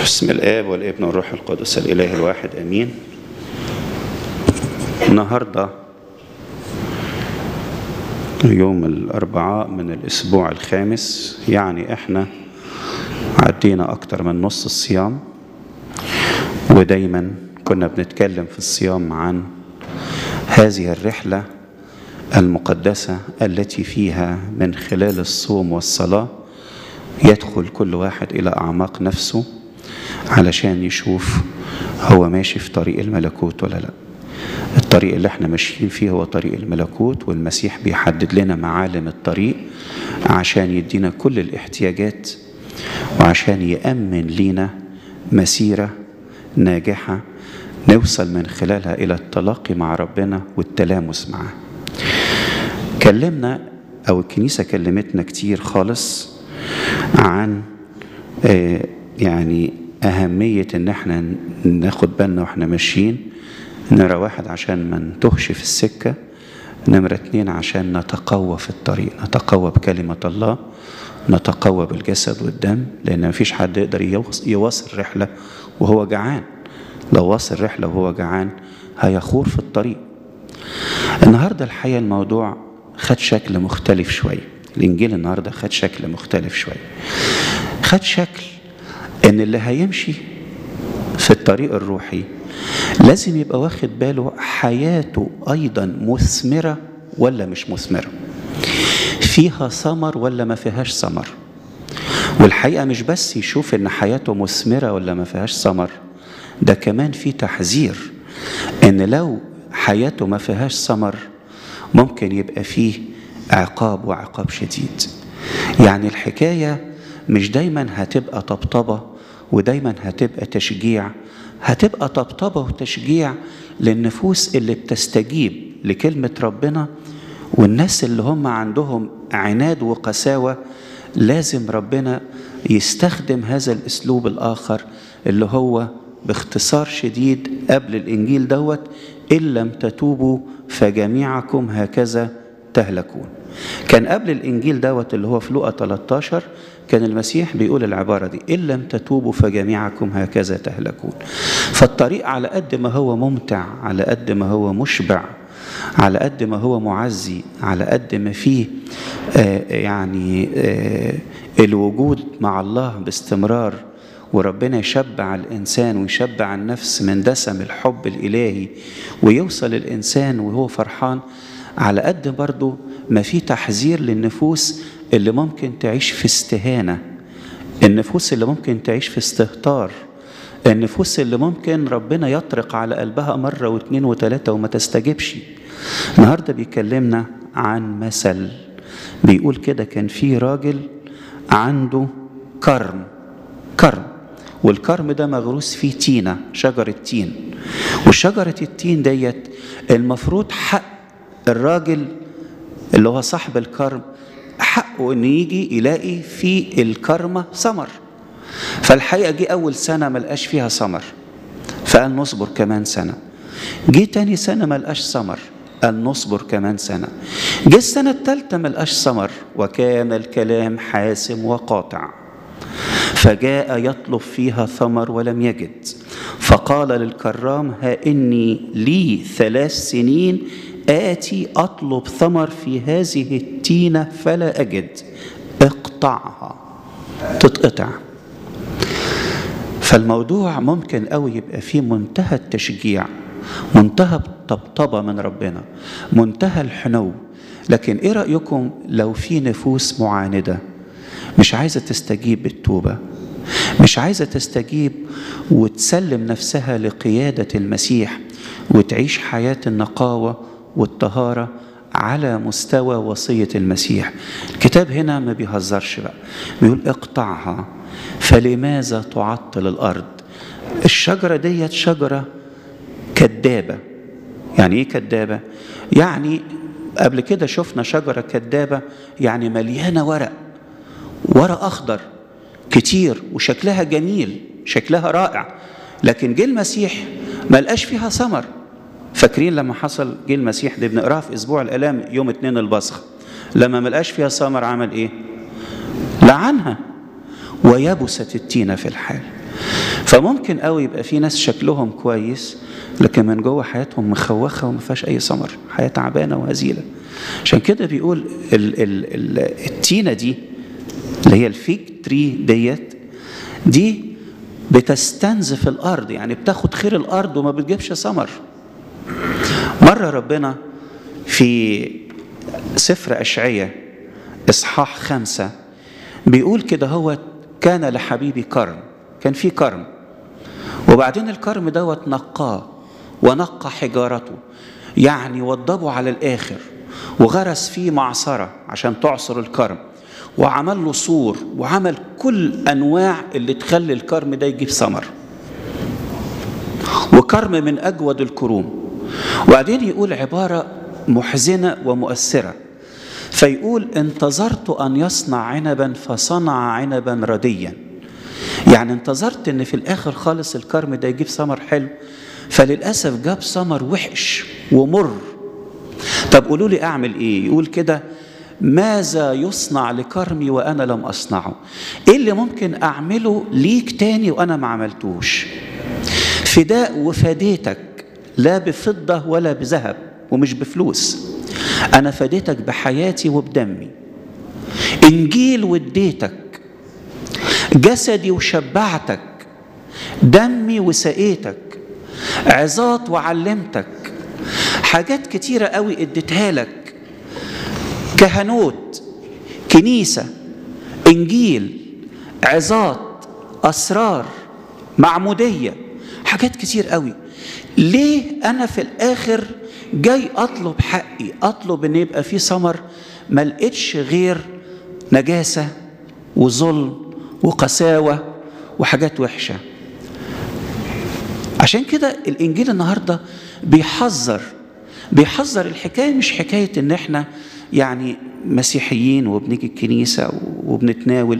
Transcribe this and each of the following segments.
بسم الآب والابن والروح القدس الإله الواحد أمين النهاردة يوم الأربعاء من الأسبوع الخامس يعني إحنا عدينا أكتر من نص الصيام ودايما كنا بنتكلم في الصيام عن هذه الرحلة المقدسة التي فيها من خلال الصوم والصلاة يدخل كل واحد إلى أعماق نفسه علشان يشوف هو ماشي في طريق الملكوت ولا لا الطريق اللي احنا ماشيين فيه هو طريق الملكوت والمسيح بيحدد لنا معالم الطريق عشان يدينا كل الاحتياجات وعشان يأمن لينا مسيرة ناجحة نوصل من خلالها إلى التلاقي مع ربنا والتلامس معاه كلمنا أو الكنيسة كلمتنا كتير خالص عن آه يعني أهمية إن احنا ناخد بالنا واحنا ماشيين نمرة واحد عشان ما نتهش في السكة نمرة اتنين عشان نتقوى في الطريق نتقوى بكلمة الله نتقوى بالجسد والدم لأن مفيش حد يقدر يواصل رحلة وهو جعان لو واصل رحلة وهو جعان هيخور في الطريق النهاردة الحقيقة الموضوع خد شكل مختلف شوية الإنجيل النهاردة خد شكل مختلف شوية خد شكل إن اللي هيمشي في الطريق الروحي لازم يبقى واخد باله حياته أيضا مثمرة ولا مش مثمرة فيها ثمر ولا ما فيهاش ثمر والحقيقة مش بس يشوف إن حياته مثمرة ولا ما فيهاش ثمر ده كمان في تحذير إن لو حياته ما فيهاش ثمر ممكن يبقى فيه عقاب وعقاب شديد يعني الحكاية مش دايما هتبقى طبطبة ودايما هتبقى تشجيع هتبقى طبطبة وتشجيع للنفوس اللي بتستجيب لكلمة ربنا والناس اللي هم عندهم عناد وقساوة لازم ربنا يستخدم هذا الأسلوب الآخر اللي هو باختصار شديد قبل الإنجيل دوت إن لم تتوبوا فجميعكم هكذا تهلكون كان قبل الإنجيل دوت اللي هو في لوقا 13 كان المسيح بيقول العبارة دي إن لم تتوبوا فجميعكم هكذا تهلكون فالطريق على قد ما هو ممتع على قد ما هو مشبع على قد ما هو معزي على قد ما فيه آه يعني آه الوجود مع الله باستمرار وربنا يشبع الإنسان ويشبع النفس من دسم الحب الإلهي ويوصل الإنسان وهو فرحان على قد برضه ما في تحذير للنفوس اللي ممكن تعيش في استهانة النفوس اللي ممكن تعيش في استهتار النفوس اللي ممكن ربنا يطرق على قلبها مرة واثنين وثلاثة وما تستجبش النهاردة بيكلمنا عن مثل بيقول كده كان في راجل عنده كرم كرم والكرم ده مغروس فيه تينة شجرة تين وشجرة التين ديت المفروض حق الراجل اللي هو صاحب الكرم حقه انه يجي يلاقي في الكرمة ثمر فالحقيقة جه أول سنة ما لقاش فيها ثمر فقال نصبر كمان سنة جه تاني سنة ما لقاش ثمر قال نصبر كمان سنة جه السنة الثالثة ما لقاش ثمر وكان الكلام حاسم وقاطع فجاء يطلب فيها ثمر ولم يجد فقال للكرام ها إني لي ثلاث سنين آتي أطلب ثمر في هذه التينة فلا أجد اقطعها تتقطع فالموضوع ممكن قوي يبقى فيه منتهى التشجيع منتهى الطبطبة من ربنا منتهى الحنو لكن ايه رأيكم لو في نفوس معاندة مش عايزة تستجيب بالتوبة مش عايزة تستجيب وتسلم نفسها لقيادة المسيح وتعيش حياة النقاوة والطهارة على مستوى وصية المسيح الكتاب هنا ما بيهزرش بقى بيقول اقطعها فلماذا تعطل الأرض الشجرة ديت شجرة كدابة يعني ايه كدابة يعني قبل كده شفنا شجرة كدابة يعني مليانة ورق ورق أخضر كتير وشكلها جميل شكلها رائع لكن جه المسيح ما لقاش فيها ثمر فاكرين لما حصل جه المسيح دي بنقراها في اسبوع الالام يوم اتنين البصخ لما ما لقاش فيها ثمر عمل ايه لعنها ويبست التينة في الحال فممكن قوي يبقى في ناس شكلهم كويس لكن من جوه حياتهم مخوخه وما فيهاش اي ثمر حياه تعبانه وهزيله عشان كده بيقول ال ال ال التينه دي اللي هي الفيك تري ديت دي بتستنزف الارض يعني بتاخد خير الارض وما بتجيبش ثمر مره ربنا في سفر اشعياء اصحاح خمسه بيقول كده هو كان لحبيبي كرم كان في كرم وبعدين الكرم دوت نقاه ونقى حجارته يعني وضبه على الاخر وغرس فيه معصره عشان تعصر الكرم وعمل له سور وعمل كل انواع اللي تخلي الكرم ده يجيب ثمر وكرم من اجود الكروم وبعدين يقول عباره محزنه ومؤثره فيقول انتظرت ان يصنع عنبا فصنع عنبا رديا يعني انتظرت ان في الاخر خالص الكرم ده يجيب ثمر حلو فللاسف جاب ثمر وحش ومر طب قولوا لي اعمل ايه يقول كده ماذا يصنع لكرمي وانا لم اصنعه ايه اللي ممكن اعمله ليك تاني وانا ما عملتوش فداء وفديتك لا بفضه ولا بذهب ومش بفلوس انا فديتك بحياتي وبدمي انجيل واديتك جسدي وشبعتك دمي وسقيتك عظات وعلمتك حاجات كتيرة قوي اديتها لك كهنوت كنيسة إنجيل عظات أسرار معمودية حاجات كتير قوي ليه أنا في الآخر جاي أطلب حقي أطلب إن يبقى في ثمر ما لقيتش غير نجاسة وظلم وقساوة وحاجات وحشة عشان كده الإنجيل النهاردة بيحذر بيحذر الحكاية مش حكاية إن إحنا يعني مسيحيين وبنيجي الكنيسة وبنتناول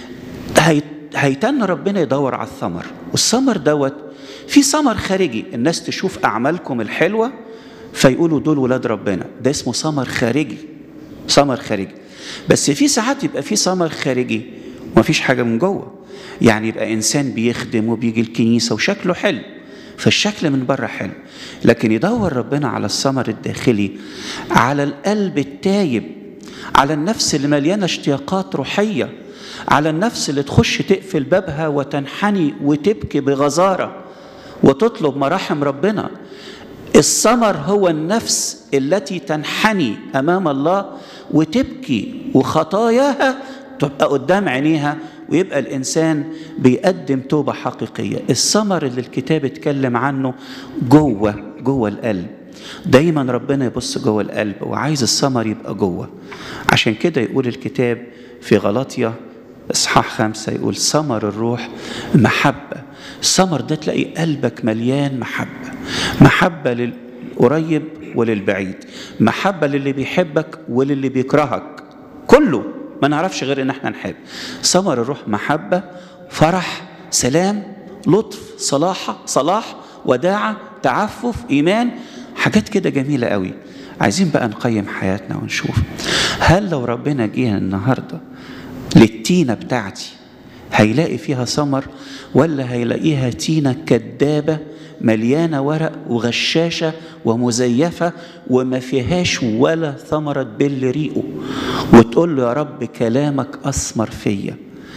هيتن ربنا يدور على الثمر والثمر دوت في ثمر خارجي الناس تشوف أعمالكم الحلوة فيقولوا دول ولاد ربنا ده اسمه ثمر خارجي ثمر خارجي بس في ساعات يبقى في ثمر خارجي ومفيش حاجة من جوه يعني يبقى إنسان بيخدم وبيجي الكنيسة وشكله حلو فالشكل من بره حلو لكن يدور ربنا على الثمر الداخلي على القلب التايب على النفس اللي مليانه اشتياقات روحيه على النفس اللي تخش تقفل بابها وتنحني وتبكي بغزاره وتطلب مراحم ربنا الثمر هو النفس التي تنحني امام الله وتبكي وخطاياها تبقى قدام عينيها ويبقى الانسان بيقدم توبه حقيقيه الثمر اللي الكتاب اتكلم عنه جوه جوه القلب دايما ربنا يبص جوه القلب وعايز الثمر يبقى جوه عشان كده يقول الكتاب في غلطية اصحاح خمسة يقول ثمر الروح محبة الثمر ده تلاقي قلبك مليان محبة محبة للقريب وللبعيد محبة للي بيحبك وللي بيكرهك كله ما نعرفش غير ان احنا نحب ثمر الروح محبة فرح سلام لطف صلاح صلاح وداعة تعفف إيمان حاجات كده جميلة قوي عايزين بقى نقيم حياتنا ونشوف هل لو ربنا جه النهارده للتينة بتاعتي هيلاقي فيها ثمر ولا هيلاقيها تينة كدابة مليانة ورق وغشاشة ومزيفة وما فيهاش ولا ثمرة تبل ريقه وتقول له يا رب كلامك أثمر فيا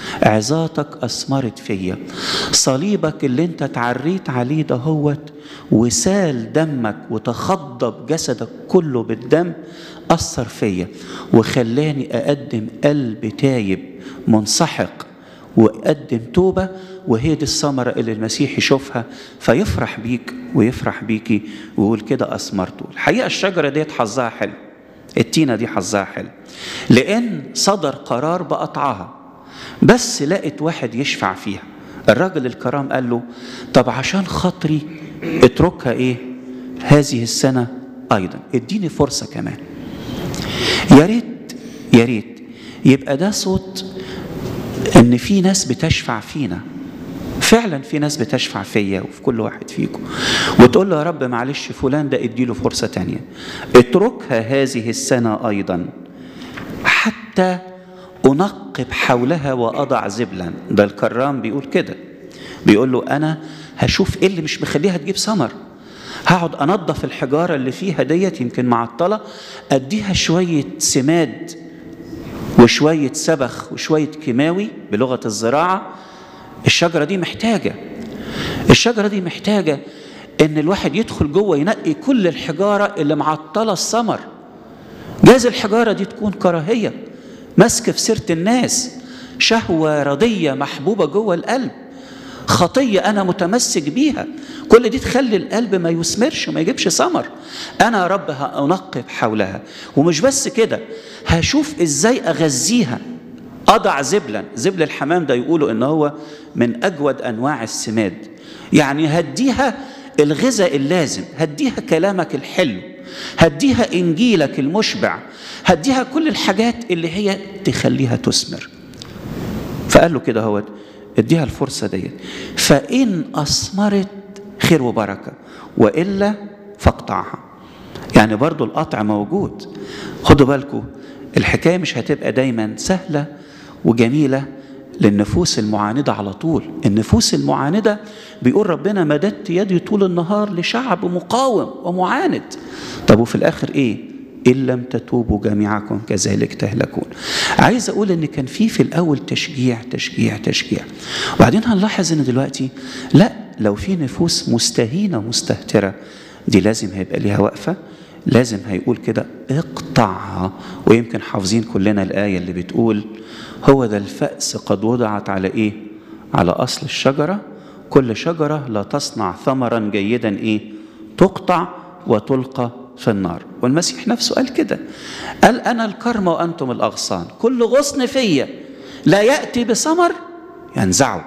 عظاتك أثمرت فيا صليبك اللي انت تعريت عليه دهوت وسال دمك وتخضب جسدك كله بالدم أثر فيا وخلاني أقدم قلب تايب منسحق وأقدم توبة وهي دي الثمرة اللي المسيح يشوفها فيفرح بيك ويفرح بيكي ويقول كده أثمرته الحقيقة الشجرة ديت حظها حلو التينة دي حظها حلو لأن صدر قرار بقطعها بس لقت واحد يشفع فيها الراجل الكرام قال له طب عشان خاطري اتركها ايه هذه السنة أيضا اديني فرصة كمان يا ريت يا ريت يبقى ده صوت ان في ناس بتشفع فينا فعلا في ناس بتشفع فيا وفي كل واحد فيكم وتقول له يا رب معلش فلان ده اديله فرصة تانية اتركها هذه السنة أيضا حتى أنقب حولها وأضع زبلا ده الكرام بيقول كده بيقول له انا هشوف ايه اللي مش مخليها تجيب ثمر هقعد انظف الحجاره اللي فيها ديت يمكن معطله اديها شويه سماد وشويه سبخ وشويه كيماوي بلغه الزراعه الشجره دي محتاجه الشجره دي محتاجه ان الواحد يدخل جوه ينقي كل الحجاره اللي معطله الثمر جاز الحجاره دي تكون كراهيه ماسكه في سيره الناس شهوه رضيه محبوبه جوه القلب خطيه انا متمسك بيها كل دي تخلي القلب ما يثمرش وما يجيبش ثمر انا يا رب هانقب حولها ومش بس كده هشوف ازاي اغذيها اضع زبلا زبل الحمام ده يقولوا ان هو من اجود انواع السماد يعني هديها الغذاء اللازم هديها كلامك الحلو هديها انجيلك المشبع هديها كل الحاجات اللي هي تخليها تثمر فقال له كده هو اديها الفرصة ديت فإن أثمرت خير وبركة وإلا فاقطعها يعني برضو القطع موجود خدوا بالكم الحكاية مش هتبقى دايما سهلة وجميلة للنفوس المعاندة على طول النفوس المعاندة بيقول ربنا مددت يدي طول النهار لشعب مقاوم ومعاند طب وفي الآخر إيه إن لم تتوبوا جميعكم كذلك تهلكون عايز أقول إن كان في في الأول تشجيع تشجيع تشجيع وبعدين هنلاحظ إن دلوقتي لا لو في نفوس مستهينة مستهترة دي لازم هيبقى ليها وقفة لازم هيقول كده اقطعها ويمكن حافظين كلنا الآية اللي بتقول هو ذا الفأس قد وضعت على إيه على أصل الشجرة كل شجرة لا تصنع ثمرا جيدا إيه تقطع وتلقى في النار والمسيح نفسه قال كده قال أنا الكرم وأنتم الأغصان كل غصن فيا لا يأتي بثمر ينزعه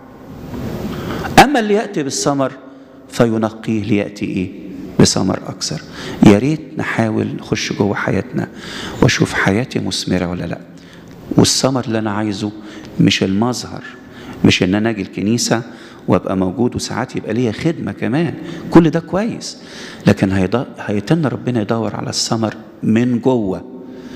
أما اللي يأتي بالثمر فينقيه ليأتي إيه بثمر أكثر يا ريت نحاول نخش جوه حياتنا وأشوف حياتي مثمرة ولا لأ والثمر اللي أنا عايزه مش المظهر مش إن أنا أجي الكنيسة وابقى موجود وساعات يبقى ليا خدمه كمان كل ده كويس لكن هيتن ربنا يدور على الثمر من جوه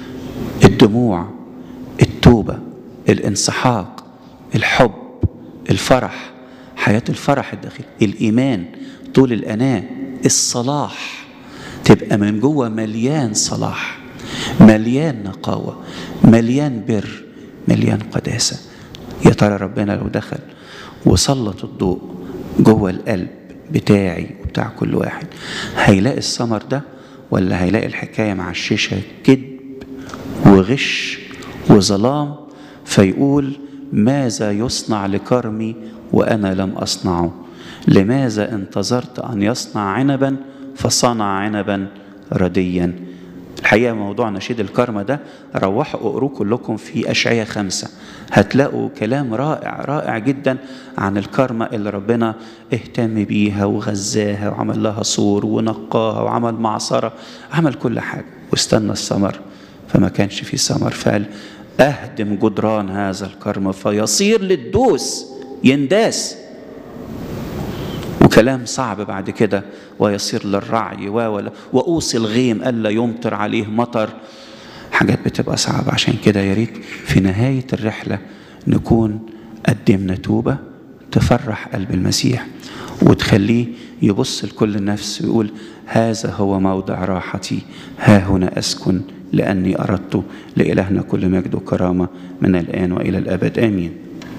الدموع التوبه الانسحاق الحب الفرح حياه الفرح الداخلي الايمان طول الاناه الصلاح تبقى من جوه مليان صلاح مليان نقاوه مليان بر مليان قداسه يا ترى ربنا لو دخل وسلط الضوء جوه القلب بتاعي وبتاع كل واحد هيلاقي الثمر ده ولا هيلاقي الحكايه مع الشيشه كذب وغش وظلام فيقول ماذا يصنع لكرمي وانا لم اصنعه لماذا انتظرت ان يصنع عنبا فصنع عنبا رديا الحقيقه موضوع نشيد الكرمة ده روحوا اقروه كلكم في اشعياء خمسة هتلاقوا كلام رائع رائع جدا عن الكرمة اللي ربنا اهتم بيها وغذاها وعمل لها سور ونقاها وعمل معصرة عمل كل حاجة واستنى الثمر فما كانش في ثمر فقال اهدم جدران هذا الكرم فيصير للدوس ينداس وكلام صعب بعد كده ويصير للرعي و وأوصي الغيم ألا يمطر عليه مطر حاجات بتبقى صعبة عشان كده يا ريت في نهاية الرحلة نكون قدمنا توبة تفرح قلب المسيح وتخليه يبص لكل نفس ويقول هذا هو موضع راحتي ها هنا أسكن لأني أردت لإلهنا كل مجد وكرامة من الآن وإلى الأبد آمين